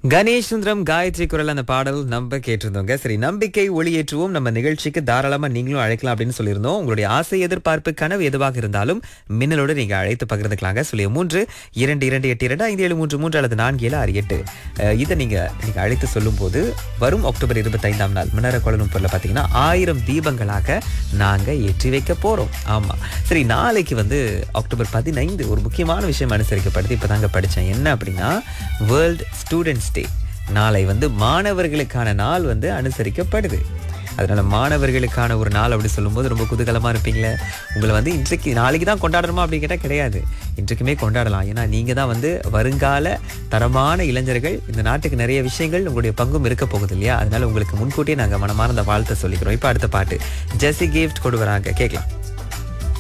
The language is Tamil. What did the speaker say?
கணேஷ் சுந்தரம் காயத்ரி குரல் அந்த பாடல் நம்ப கேட்டிருந்தோங்க சரி நம்பிக்கை ஒளியேற்றுவோம் நம்ம நிகழ்ச்சிக்கு தாராளமா நீங்களும் அழைக்கலாம் அப்படின்னு சொல்லியிருந்தோம் உங்களுடைய ஆசை எதிர்பார்ப்பு கனவு எதுவாக இருந்தாலும் மின்னலோடு நீங்க அழைத்து பகிர்ந்துக்கலாங்க சொல்லி மூன்று இரண்டு இரண்டு எட்டு இரண்டு ஐந்து ஏழு மூன்று மூன்று அல்லது நான்கு ஏழு ஆறு எட்டு அஹ், இதை நீங்க நீங்க அழைத்து சொல்லும் போது வரும் அக்டோபர் இருபத்தைந்தாம் நாள் மின்னர கோலம்பூர்ல பாத்தீங்கன்னா ஆயிரம் தீபங்களாக நாங்க ஏற்றி வைக்க போறோம் ஆமா சரி நாளைக்கு வந்து அக்டோபர் பதினைந்து ஒரு முக்கியமான விஷயம் அனுசரிக்கப்படுது இப்பதாங்க படிச்சேன் என்ன அப்படின்னா வேர்ல்ட் ஸ்டூடெண்ட்ஸ் டே நாளை வந்து மாணவர்களுக்கான நாள் வந்து அனுசரிக்கப்படுது அதனால மாணவர்களுக்கான ஒரு நாள் அப்படி சொல்லும்போது ரொம்ப குதூகலமா இருப்பீங்களே உங்களை வந்து இன்றைக்கு நாளைக்கு தான் கொண்டாடணுமா அப்படின்னு கேட்டால் கிடையாது இன்றைக்குமே கொண்டாடலாம் ஏன்னா நீங்க தான் வந்து வருங்கால தரமான இளைஞர்கள் இந்த நாட்டுக்கு நிறைய விஷயங்கள் உங்களுடைய பங்கும் இருக்க போகுது இல்லையா அதனால உங்களுக்கு முன்கூட்டியே நாங்க மனமார்ந்த வாழ்த்தை சொல்லிக்கிறோம் இப்போ அடுத்த பாட்டு ஜெசி கிஃப்ட் கொண்டு வராங்க கேட்கலாம்